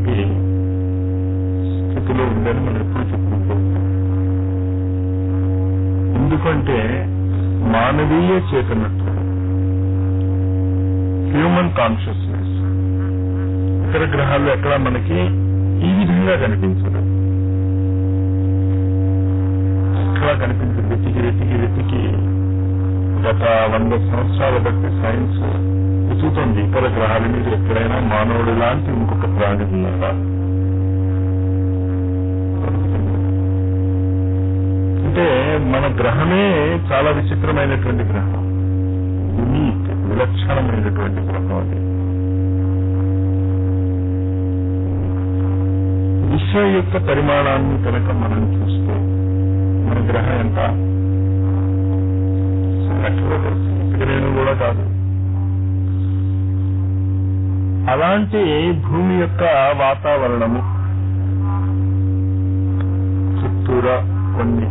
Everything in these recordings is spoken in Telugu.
కలిపి స్థితిలో ఉందని మనం ఎప్పుడు చెప్పుకుంటూ ఉంటాం ఎందుకంటే మానవీయ చేతనత్వం హ్యూమన్ కాన్షియస్నెస్ ఇతర గ్రహాల్లో ఎక్కడ మనకి ఈ విధంగా కనిపించదు ఎక్కడ కనిపించదు వెతికి వెతికి వెతికి గత వంద సంవత్సరాల బట్టి సైన్స్ వెతుకుతుంది ఇతర గ్రహాల మీద ఎక్కడైనా మానవుడు లాంటి ఇంకొక ప్రాణి ఉన్నారా అంటే మన గ్రహమే చాలా విచిత్రమైనటువంటి గ్రహం యునీక్ విలక్షణమైనటువంటి గ్రహం అది విశ్వం యొక్క పరిమాణాన్ని కనుక మనం చూస్తే మన గ్రహం ఎంత లక్షలో నేను కూడా కాదు అలాంటి భూమి యొక్క వాతావరణము చుట్టూరా కొన్ని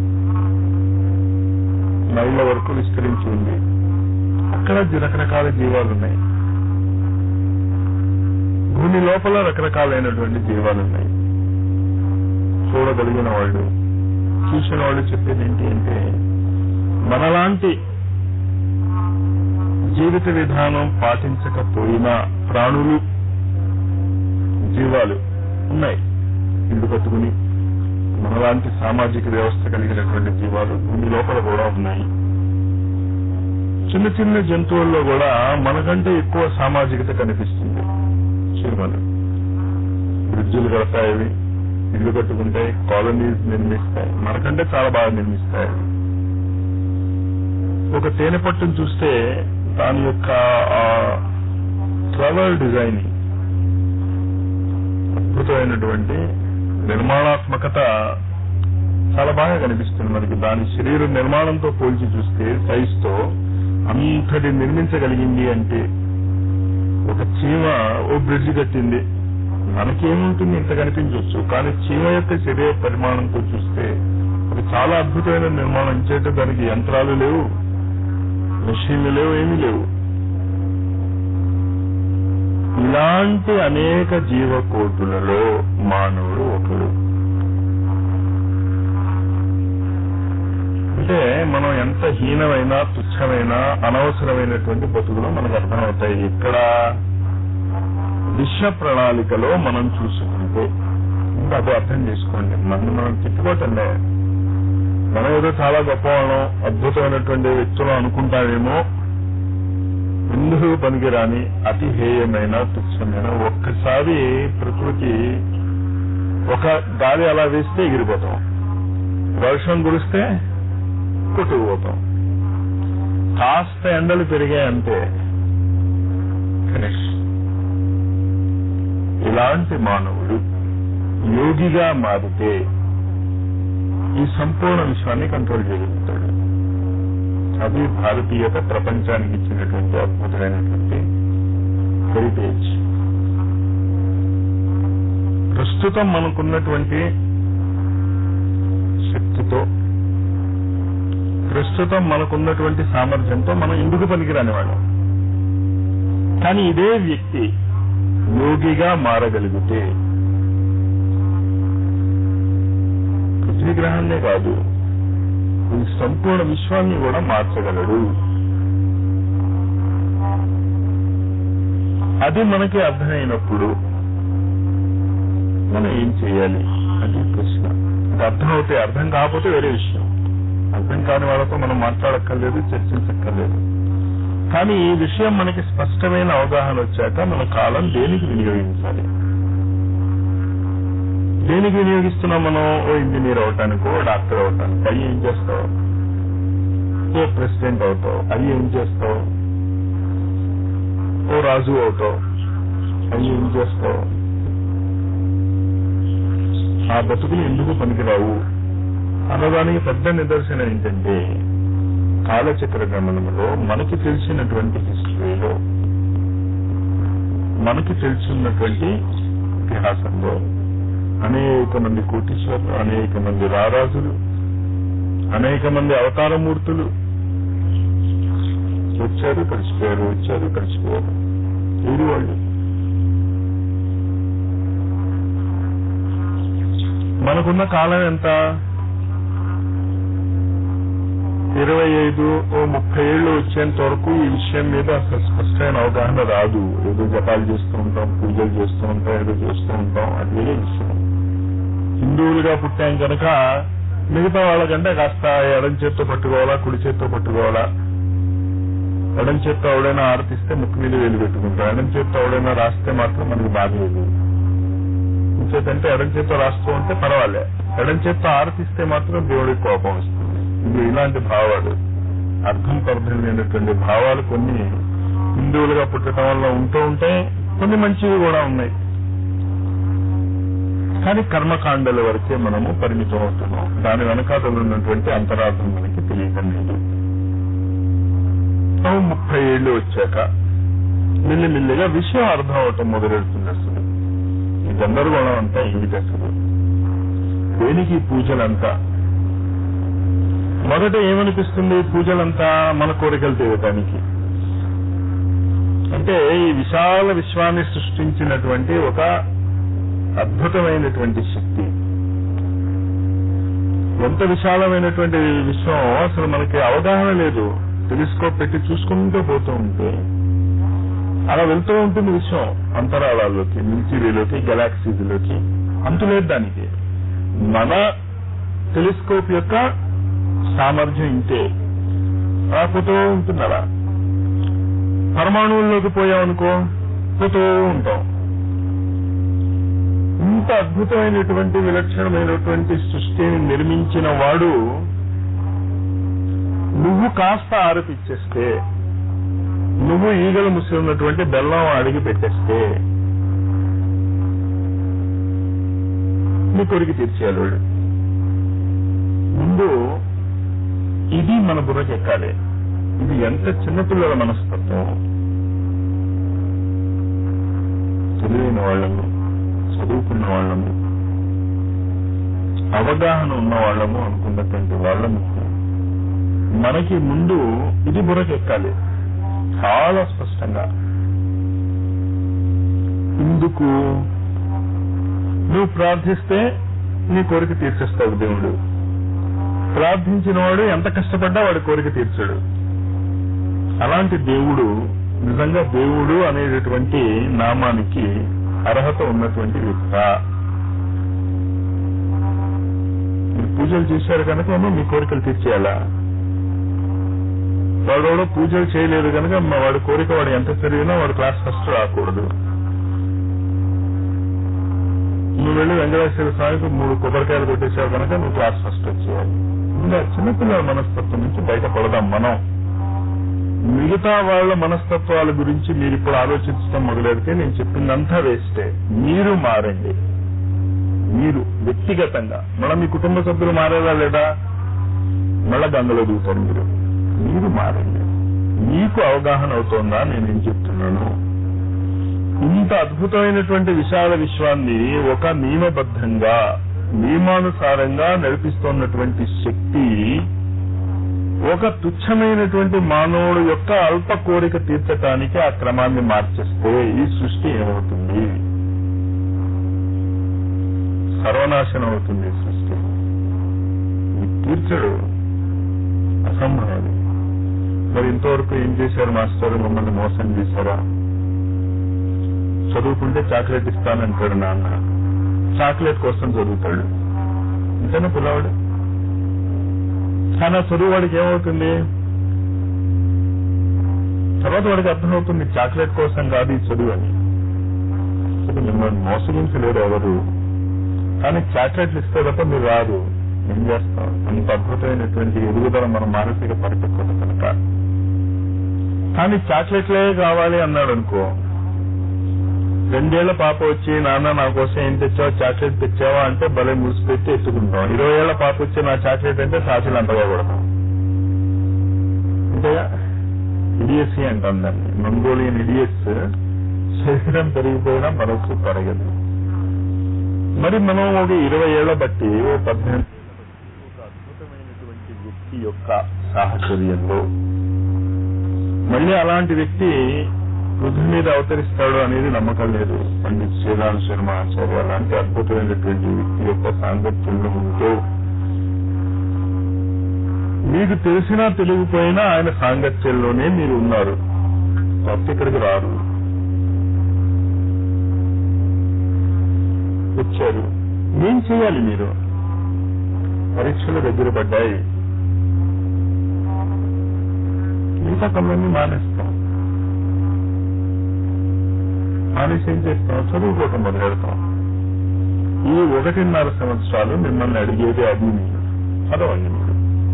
మైళ్ళ వరకు విస్తరించి ఉంది అక్కడ రకరకాల జీవాలు ఉన్నాయి భూమి లోపల రకరకాలైనటువంటి జీవాలు ఉన్నాయి చూడగలిగిన వాళ్ళు చూసిన వాళ్ళు చెప్పేది ఏంటి అంటే మనలాంటి జీవిత విధానం పాటించకపోయినా ప్రాణులు జీవాలు ఉన్నాయి ఇల్లు కట్టుకుని మనలాంటి సామాజిక వ్యవస్థ కలిగినటువంటి జీవాలు భూమి లోపల కూడా ఉన్నాయి చిన్న చిన్న జంతువుల్లో కూడా మనకంటే ఎక్కువ సామాజికత కనిపిస్తుంది చీమలు బ్రిడ్జులు కడతాయి అవి ఇల్లు కట్టుకుంటాయి కాలనీస్ నిర్మిస్తాయి మనకంటే చాలా బాగా నిర్మిస్తాయి అవి ఒక తేనె పట్టును చూస్తే దాని యొక్క ఫ్లవర్ డిజైనింగ్ అద్భుతమైనటువంటి నిర్మాణాత్మకత చాలా బాగా కనిపిస్తుంది మనకి దాని శరీర నిర్మాణంతో పోల్చి చూస్తే సైజ్ తో అంతటి నిర్మించగలిగింది అంటే ఒక చీమ ఓ బ్రిడ్జ్ కట్టింది మనకేముంటుంది ఇంత కనిపించవచ్చు కానీ చీమ యొక్క శరీర పరిమాణంతో చూస్తే అది చాలా అద్భుతమైన నిర్మాణం చేత దానికి యంత్రాలు లేవు మెషిన్లు లేవు ఏమీ లేవు ఇలాంటి అనేక జీవకోటులలో మానవుడు ఒకడు అంటే మనం ఎంత హీనమైన తుచ్చమైన అనవసరమైనటువంటి బతుకులు మనకు అర్థమవుతాయి ఇక్కడ విశ్వ ప్రణాళికలో మనం చూసుకుంటే ఇంకా అది అర్థం చేసుకోండి మనం మనం తిట్టుకోవటంలే మనం ఏదో చాలా గొప్పవాళ్ళం అద్భుతమైనటువంటి వ్యక్తులు అనుకుంటామేమో ఎందుకు పనికిరాని అతి హేయమైన తుచ్చమైన ఒక్కసారి ప్రకృతి ఒక గాలి అలా వేస్తే ఎగిరిపోతాం వర్షం కురిస్తే కొట్టుకుపోతాం కాస్త ఎండలు పెరిగాయంటే ఫినిష్ ఇలాంటి మానవుడు యోగిగా మారితే ఈ సంపూర్ణ విశ్వాన్ని కంట్రోల్ చేయగలుగుతాడు అది భారతీయత ప్రపంచానికి ఇచ్చినటువంటి అద్భుతమైనటువంటి హెరిటేజ్ ప్రస్తుతం మనకున్నటువంటి శక్తితో ప్రస్తుతం మనకున్నటువంటి సామర్థ్యంతో మనం ఎందుకు పనికిరాని వాళ్ళం కానీ ఇదే వ్యక్తి యోగిగా మారగలిగితే పృథ్వీ గ్రహాన్నే కాదు ఈ సంపూర్ణ విశ్వాన్ని కూడా మార్చగలడు అది మనకి అర్థమైనప్పుడు మనం ఏం చేయాలి అది ప్రశ్న అది అర్థమవుతే అర్థం కాకపోతే వేరే విషయం అర్థం కాని వాళ్ళతో మనం మాట్లాడక్కర్లేదు చర్చించక్కర్లేదు కానీ ఈ విషయం మనకి స్పష్టమైన అవగాహన వచ్చాక మన కాలం దేనికి వినియోగించాలి దేనికి వినియోగిస్తున్నాం మనం ఓ ఇంజనీర్ అవటానికో డాక్టర్ అవటానికి అవి ఏం చేస్తావు ఓ ప్రెసిడెంట్ అవుతావు అవి ఏం చేస్తావు ఓ రాజు అవుతావు అవి ఏం చేస్తావు ఆ బతుకులు ఎందుకు పనికిరావు అన్నదానికి పెద్ద నిదర్శనం ఏంటంటే కాలచక్ర గమనంలో మనకి తెలిసినటువంటి హిస్టరీలో మనకి తెలిసినటువంటి ఇతిహాసంలో అనేక మంది కోటీశ్వరులు అనేక మంది రారాజులు అనేక మంది అవతారమూర్తులు వచ్చారు కలిసిపోయారు వచ్చారు కలిసిపోయారు ఏది వాళ్ళు మనకున్న కాలం ఎంత ఇరవై ఐదు ఓ ముప్పై ఏళ్ళు వచ్చేంత వరకు ఈ విషయం మీద అసలు స్పష్టమైన అవగాహన రాదు ఏదో జపాలు చేస్తూ ఉంటాం పూజలు చేస్తూ ఉంటాం ఏదో చేస్తూ ఉంటాం అది వేరే విషయం హిందువులుగా పుట్టాం కనుక మిగతా వాళ్ళకంటే కాస్త ఎడం చేత్తో పట్టుకోవాలా కుడి చేత్తో పట్టుకోవాలా ఎడం చేత్తో ఎవడైనా ఆరతిస్తే ముక్కు మీద వేలు పెట్టుకుంటాం ఎడం చేత్తో ఎవడైనా రాస్తే మాత్రం మనకి బాధ లేదు చేతంటే ఎడం చేత్తో రాస్తూ ఉంటే పర్వాలే ఎడం చేత్తో ఆరతిస్తే మాత్రం దేవుడికి కోపం వస్తుంది ఇది ఇలాంటి భావాలు అర్థం పర్థం లేనటువంటి భావాలు కొన్ని హిందువులుగా పుట్టడం వల్ల ఉంటూ ఉంటాయి కొన్ని మంచివి కూడా ఉన్నాయి కానీ కర్మకాండల వరకే మనము పరిమితం అవుతున్నాం దాని వెనకాతలు ఉన్నటువంటి అంతరార్థం మనకి తెలియటం లేదు ఓ ముప్పై ఏళ్ళు వచ్చాక మెల్లిమెల్లిగా విషయం అర్థం అవటం మొదలెడుతుంది అసలు ఈ గందరగోళం అంతా ఏమిటి అసలు దేనికి ఈ పూజలంతా మొదట ఏమనిపిస్తుంది పూజలంతా మన కోరికలు తీరటానికి అంటే ఈ విశాల విశ్వాన్ని సృష్టించినటువంటి ఒక అద్భుతమైనటువంటి శక్తి ఎంత విశాలమైనటువంటి విశ్వం అసలు మనకి అవగాహన లేదు టెలిస్కోప్ పెట్టి చూసుకుంటూ పోతూ ఉంటే అలా వెళ్తూ ఉంటుంది విశ్వం అంతరాళాల్లోకి మిల్కీవేలోకి గెలాక్సీలోకి అంతులేదు దానికి మన టెలిస్కోప్ యొక్క సామర్థ్యం ఇంతే అలా పోతూ ఉంటుంది అలా పరమాణువుల్లోకి పోయామనుకో పోతూ ఉంటాం ఇంత అద్భుతమైనటువంటి విలక్షణమైనటువంటి సృష్టిని నిర్మించిన వాడు నువ్వు కాస్త ఆరపిచ్చేస్తే నువ్వు ఈగలు ముసిరినటువంటి బెల్లం అడిగి పెట్టేస్తే నీ కొరికి తీర్చేయాలి వాడు ముందు ఇది మన బుర్రకి ఎక్కాలి ఇది ఎంత చిన్నపిల్లల మనస్తత్వం తెలివైన వాళ్ళము చదువుకున్న వాళ్ళము అవగాహన ఉన్న వాళ్ళము అనుకున్నటువంటి వాళ్ళము మనకి ముందు ఇది బుర్రకి ఎక్కాలి చాలా స్పష్టంగా ఇందుకు నువ్వు ప్రార్థిస్తే నీ కోరిక తీర్చేస్తావు దేవుడు ప్రార్థించిన వాడు ఎంత కష్టపడ్డా వాడి కోరిక తీర్చాడు అలాంటి దేవుడు నిజంగా దేవుడు అనేటటువంటి నామానికి అర్హత ఉన్నటువంటి వ్యక్త మీరు పూజలు చేశారు కనుక ఏమో మీ కోరికలు తీర్చేయాలా వాడు పూజలు చేయలేదు కనుక మా వాడి కోరిక వాడు ఎంత చదివినా వాడు క్లాస్ ఫస్ట్ రాకూడదు నువ్వు వెళ్ళి వెంకటేశ్వర స్వామికి మూడు కొబ్బరికాయలు కొట్టేసావు కనుక నువ్వు క్లాస్ ఫస్ట్ వచ్చేయాలి ఇంకా చిన్నపిల్లల మనస్తత్వం నుంచి బయటపడదాం మనం మిగతా వాళ్ళ మనస్తత్వాల గురించి మీరు ఇప్పుడు ఆలోచించడం మొదలెడితే నేను చెప్పిందంతా వేస్టే మీరు మారండి మీరు వ్యక్తిగతంగా మళ్ళీ మీ కుటుంబ సభ్యులు మారేదా లేదా మళ్ళా గంగలో దిగుతారు మీరు మీరు మారండి మీకు అవగాహన అవుతోందా నేనేం చెప్తున్నాను ఇంత అద్భుతమైనటువంటి విశాల విశ్వాన్ని ఒక నియమబద్ధంగా నియమానుసారంగా నడిపిస్తున్నటువంటి శక్తి ఒక తుచ్చమైనటువంటి మానవుడు యొక్క అల్ప కోరిక తీర్చటానికి ఆ క్రమాన్ని మార్చేస్తే ఈ సృష్టి ఏమవుతుంది సర్వనాశనం అవుతుంది ఈ సృష్టి ఇది తీర్చడు అసంభవం మరి ఇంతవరకు ఏం చేశారు మాస్టర్ మమ్మల్ని మోసం చేశారా చదువుకుంటే చాక్లెట్ ఇస్తానంటాడు నాన్న చాక్లెట్ కోసం చదువుతాడు ఇంతనే పిల్లవాడు కానీ ఆ చదువు వాడికి ఏమవుతుంది తర్వాత వాడికి అర్థమవుతుంది చాక్లెట్ కోసం కాదు ఈ చదువు అని అసలు మిమ్మల్ని మోసగించలేరు ఎవరు కానీ చాక్లెట్లు ఇస్తే తప్ప మీరు రారు ఏం చేస్తాం అంత అద్భుతమైనటువంటి ఎదుగుదల మన మానసిక పరిపక్వత కనుక కానీ చాక్లెట్లే కావాలి అన్నాడు అనుకో రెండేళ్ల పాప వచ్చి నాన్న నా కోసం ఏం తెచ్చావా చాక్లెట్ తెచ్చావా అంటే భలే మూసిపెట్టి ఎత్తుకుంటాం ఇరవై ఏళ్ల పాప వచ్చి నా చాక్లెట్ అంటే సాక్షులు అంతగా కొడతాం అంతేగా ఇడియట్సీ అంటాం దాన్ని మంగోలియన్ ఇడియట్స్ శరీరం పెరిగిపోయినా మనసు పెరగదు మరి మనం ఒక ఇరవై ఏళ్ల బట్టి ఓ పద్దెనిమిది ఒక అద్భుతమైనటువంటి వ్యక్తి యొక్క సాహచర్యంలో మళ్ళీ అలాంటి వ్యక్తి పృథ్వీ మీద అవతరిస్తాడు అనేది నమ్మకం లేదు పండిత్ శ్రీరామ్ శర్మ ఆచార్య లాంటి అద్భుతమైనటువంటి వ్యక్తి యొక్క సాంగత్యంలో ఉంటూ మీకు తెలిసినా తెలియకపోయినా ఆయన సాంగత్యంలోనే మీరు ఉన్నారు తప్ప ఇక్కడికి రారు వచ్చారు ఏం చేయాలి మీరు పరీక్షలు దగ్గర పడ్డాయి మిగతా పనులన్నీ మానేస్తాం మానేసి ఏం చేస్తాం చదువుకోవటం మొదలెడతాం ఈ ఒకటిన్నర సంవత్సరాలు మిమ్మల్ని అడిగేది అది మీరు చదవండి మీరు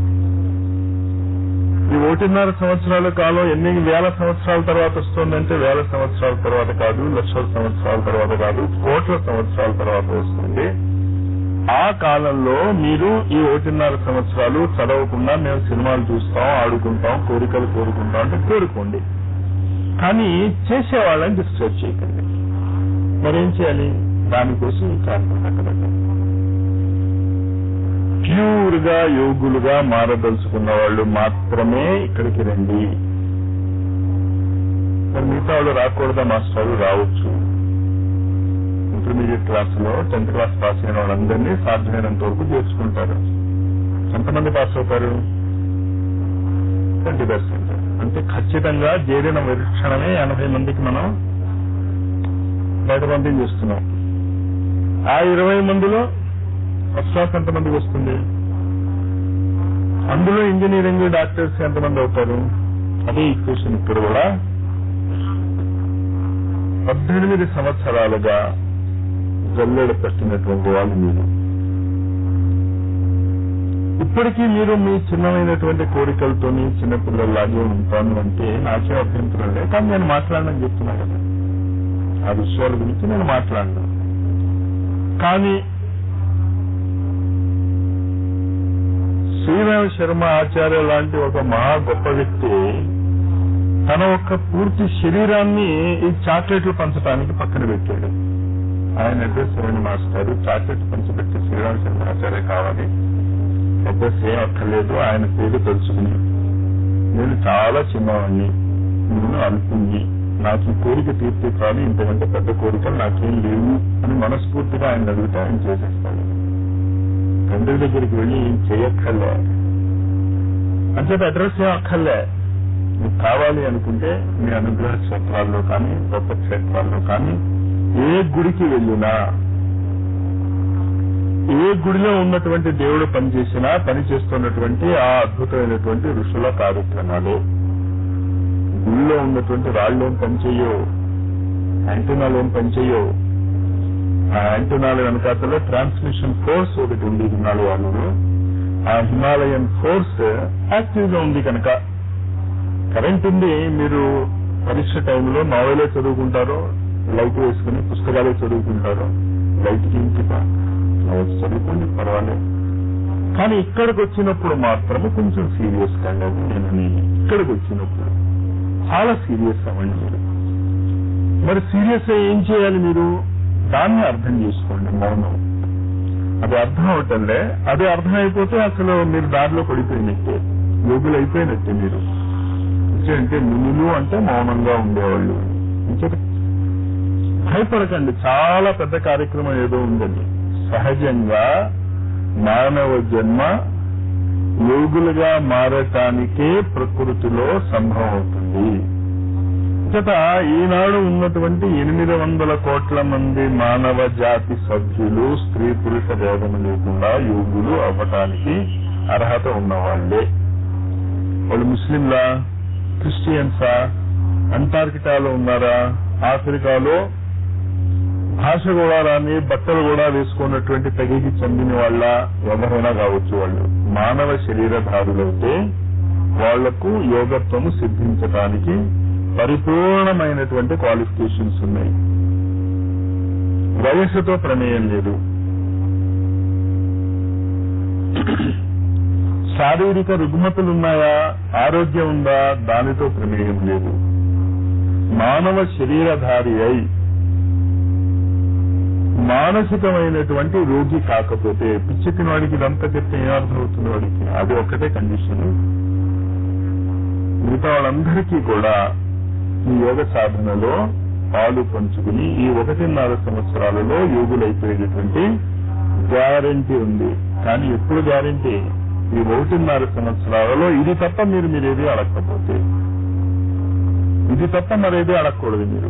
ఈ ఒకటిన్నర సంవత్సరాల కాలం ఎన్ని వేల సంవత్సరాల తర్వాత వస్తుందంటే వేల సంవత్సరాల తర్వాత కాదు లక్షల సంవత్సరాల తర్వాత కాదు కోట్ల సంవత్సరాల తర్వాత వస్తుంది ఆ కాలంలో మీరు ఈ ఒకటిన్నర సంవత్సరాలు చదవకుండా మేము సినిమాలు చూస్తాం ఆడుకుంటాం కోరికలు కోరుకుంటాం అంటే కోరుకోండి కానీ చేసే వాళ్ళని డిస్టర్బ్ చేయకండి మరేం చేయాలి దానికోసం ఈ కారణం అక్కడ ప్యూర్ గా యోగులుగా మారదలుచుకున్న వాళ్ళు మాత్రమే ఇక్కడికి రండి మరి మిగతా వాళ్ళు రాకూడదా మాస్టర్ రావచ్చు ఇంటర్మీడియట్ క్లాస్ లో టెన్త్ క్లాస్ పాస్ అయిన వాళ్ళందరినీ సాధ్యమైనంత వరకు చేర్చుకుంటారు ఎంతమంది పాస్ అవుతారు ట్వంటీ పర్సెంట్ అంటే ఖచ్చితంగా చేరిన విక్షణమే ఎనభై మందికి మనం బయట పంపించేస్తున్నాం ఆ ఇరవై మందిలో ఫస్ట్ క్లాస్ ఎంతమందికి వస్తుంది అందులో ఇంజనీరింగ్ డాక్టర్స్ ఎంతమంది అవుతారు అదే ఈక్వేషన్ ఇక్కడ కూడా పద్దెనిమిది సంవత్సరాలుగా జల్లెడ పెట్టినటువంటి వాళ్ళు మీరు ఇప్పటికీ మీరు మీ చిన్నమైనటువంటి కోరికలతోని చిన్నపిల్లల్లాగే ఉంటాను అంటే నాకే అభ్యంతరం లేదు కానీ నేను మాట్లాడనని చెప్తున్నా కదా ఆ విషయాల గురించి నేను మాట్లాడను కానీ శ్రీరామ శర్మ ఆచార్య లాంటి ఒక మహా గొప్ప వ్యక్తి తన యొక్క పూర్తి శరీరాన్ని ఈ చాక్లెట్లు పంచడానికి పక్కన పెట్టాడు ఆయన అడ్రస్ ఇవ్వండి మాస్టర్ చాక్లెట్ పంచిపెట్టి శ్రీరామ శర్మ ఆచార్య కావాలి అడ్రస్ ఏం అక్కర్లేదు ఆయన పేరు తెలుసుకుని నేను చాలా చిన్నవాడిని నేను అనుకుంది నాకు ఈ కోరిక తీర్చి కానీ ఇంతకంటే పెద్ద కోరికలు నాకేం లేవు అని మనస్ఫూర్తిగా ఆయన అడిగితే ఆయన చేసేస్తాడు తండ్రి దగ్గరికి వెళ్ళి ఏం చేయక్కర్లే అంచేత అడ్రస్ ఏం అక్కర్లే మీకు కావాలి అనుకుంటే మీ అనుగ్రహ క్షేత్రాల్లో కానీ గొప్ప క్షేత్రాల్లో కానీ ఏ గుడికి వెళ్ళినా ఏ గుడిలో ఉన్నటువంటి దేవుడు పనిచేసినా పని చేస్తున్నటువంటి ఆ అద్భుతమైనటువంటి ఋషుల కార్యక్రమాలు గుడిలో ఉన్నటువంటి రాళ్ళు ఏం పనిచేయవు యాంటీనాలు ఏం పనిచేయవు ఆ యాంటీనాల వెనకాతలో ట్రాన్స్మిషన్ ఫోర్స్ ఒకటి ఉంది హిమాలయాలలో ఆ హిమాలయన్ ఫోర్స్ యాక్టివ్ గా ఉంది కనుక కరెంట్ ఉంది మీరు పరీక్ష టైంలో నావెలే చదువుకుంటారో లైట్ వేసుకుని పుస్తకాలే చదువుకుంటారో లైట్ కి ఇంటిక చదువుకోండి పర్వాలేదు కానీ ఇక్కడికి వచ్చినప్పుడు మాత్రమే కొంచెం సీరియస్ కండి నేను ఇక్కడికి వచ్చినప్పుడు చాలా సీరియస్ అవ్వండి మీరు మరి సీరియస్ ఏం చేయాలి మీరు దాన్ని అర్థం చేసుకోండి మౌనం అది అర్థం అవటంలే అది అర్థం అయిపోతే అసలు మీరు దారిలో పడిపోయినట్టే యోగులు అయిపోయినట్టే మీరు అంటే మునులు అంటే మౌనంగా ఉండేవాళ్ళు ఇంకొక భయపడకండి చాలా పెద్ద కార్యక్రమం ఏదో ఉందండి సహజంగా మానవ జన్మ యోగులుగా మారటానికే ప్రకృతిలో సంభవం అవుతుంది చేత ఈనాడు ఉన్నటువంటి ఎనిమిది వందల కోట్ల మంది మానవ జాతి సభ్యులు స్త్రీ పురుష భేదం లేకుండా యోగులు అవ్వటానికి అర్హత ఉన్నవాళ్లే వాళ్ళు ముస్లింలా క్రిస్టియన్సా అంటార్కిటాలో ఉన్నారా ఆఫ్రికాలో భాష కూడా రాని బట్టలు కూడా వేసుకున్నటువంటి తెగికి చెందిన వాళ్ళ ఎవరైనా కావచ్చు వాళ్ళు మానవ శరీరధారులైతే వాళ్లకు యోగత్వము సిద్ధించడానికి పరిపూర్ణమైనటువంటి క్వాలిఫికేషన్స్ ఉన్నాయి వయస్సుతో ప్రమేయం లేదు శారీరక రుగ్మతలున్నాయా ఆరోగ్యం ఉందా దానితో ప్రమేయం లేదు మానవ శరీరధారి అయి మానసికమైనటువంటి రోగి కాకపోతే పిచ్చెక్కిన వాడికి ఇదంతా చెప్తే ఏం అర్థమవుతుంది వాడికి అది ఒక్కటే కండిషన్ మిగతా వాళ్ళందరికీ కూడా ఈ యోగ సాధనలో పాలు పంచుకుని ఈ ఒకటిన్నర సంవత్సరాలలో యోగులైపోయేటటువంటి గ్యారంటీ ఉంది కానీ ఎప్పుడు గ్యారంటీ ఈ ఒకటిన్నర సంవత్సరాలలో ఇది తప్ప మీరు మీరేది అడగకపోతే ఇది తప్ప మరేది అడగకూడదు మీరు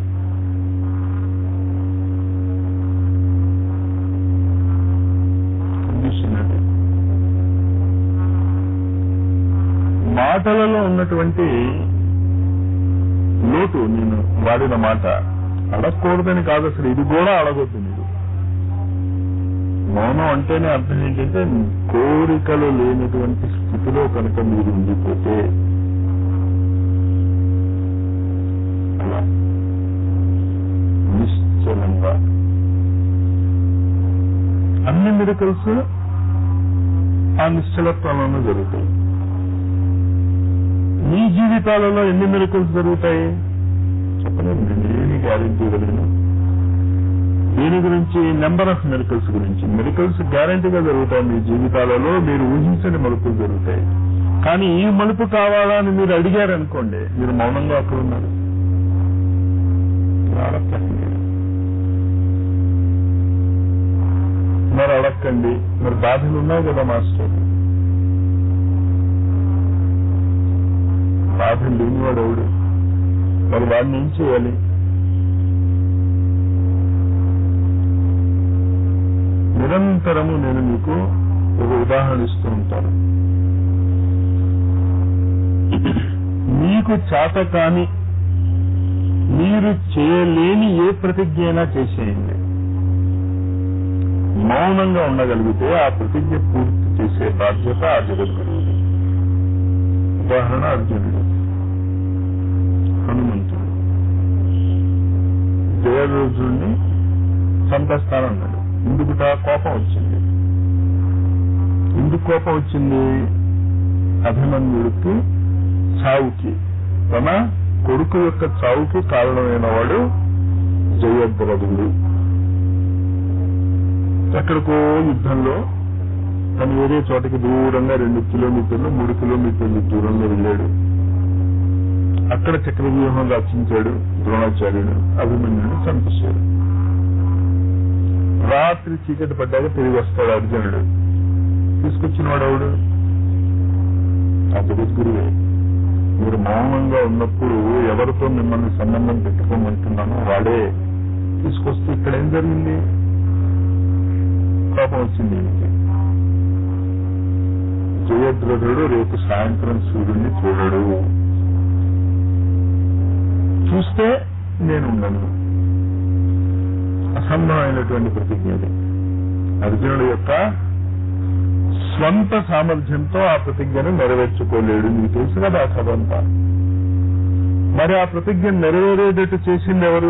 కండిషన్ అది మాటలలో ఉన్నటువంటి లోటు నేను వాడిన మాట అడగకూడదని కాదు అసలు ఇది కూడా అడగొద్దు మీరు మౌనం అంటేనే అర్థం ఏంటంటే కోరికలు లేనటువంటి స్థితిలో కనుక మీరు ఉండిపోతే అలా నిశ్చలంగా అన్ని మిరకల్స్ ఆ నిశ్చలత్వంలోనూ జరుగుతాయి మీ జీవితాలలో ఎన్ని మిరకల్స్ జరుగుతాయి చెప్పలేదు నేను గ్యారెంటీ ఇవ్వలేను దీని గురించి నెంబర్ ఆఫ్ మెరికల్స్ గురించి మెరికల్స్ గ్యారంటీగా జరుగుతాయి మీ జీవితాలలో మీరు ఊహించని మలుపులు జరుగుతాయి కానీ ఈ మలుపు కావాలా అని మీరు అడిగారనుకోండి మీరు మౌనంగా అక్కడ ఉన్నారు అడగండి మరి అడగండి మరి బాధలు ఉన్నాయి కదా మాస్టర్ బాధలు లేనివాడు ఎవడు మరి వాడిని ఏం చేయాలి నిరంతరము నేను మీకు ఒక ఉదాహరణ ఇస్తూ ఉంటాను మీకు చేత కాని మీరు చేయలేని ఏ ప్రతిజ్ఞ అయినా చేసేయండి మౌనంగా ఉండగలిగితే ఆ ప్రతిజ్ఞ పూర్తి చేసే బాధ్యత ఆ జగద్గురువుది ఉదాహరణ అర్జునుడు హనుమంతుడు జయరోజుడిని చంపేస్తానన్నాడు ఎందుకుట కోపం వచ్చింది ఎందుకు కోపం వచ్చింది అభిమన్యుడికి చావుకి తన కొడుకు యొక్క చావుకి కారణమైన వాడు జయద్రథుడు ఎక్కడికో యుద్ధంలో తను వేరే చోటకి దూరంగా రెండు కిలోమీటర్లు మూడు కిలోమీటర్లు దూరంలో వెళ్ళాడు అక్కడ చక్రవ్యూహం రచించాడు ద్రోణాచార్యుడు అభిమన్యుడు చంపేశాడు రాత్రి చీకటి పడ్డాక తిరిగి వస్తాడు అర్జునుడు తీసుకొచ్చిన వాడు ఎవడు ఆ జగద్గురువే మీరు మౌనంగా ఉన్నప్పుడు ఎవరితో మిమ్మల్ని సంబంధం పెట్టుకోమంటున్నానో వాడే తీసుకొస్తే ఇక్కడ ఏం జరిగింది కోపం వచ్చింది ఈయనకి. జయద్రథుడు రేపు సాయంత్రం సూర్యుడిని చూడడు చూస్తే నేను ఉండను అసంభవమైనటువంటి ప్రతిజ్ఞ అది అర్జునుడు యొక్క స్వంత సామర్థ్యంతో ఆ ప్రతిజ్ఞను నెరవేర్చుకోలేడు నీకు తెలుసు కదా ఆ కథ అంతా మరి ఆ ప్రతిజ్ఞ నెరవేరేటట్టు చేసింది ఎవరు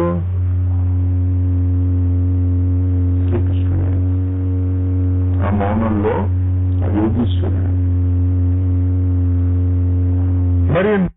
శ్రీకృష్ణుడే ఆ మౌనంలో ఆ యోగీశ్వరుడు మరి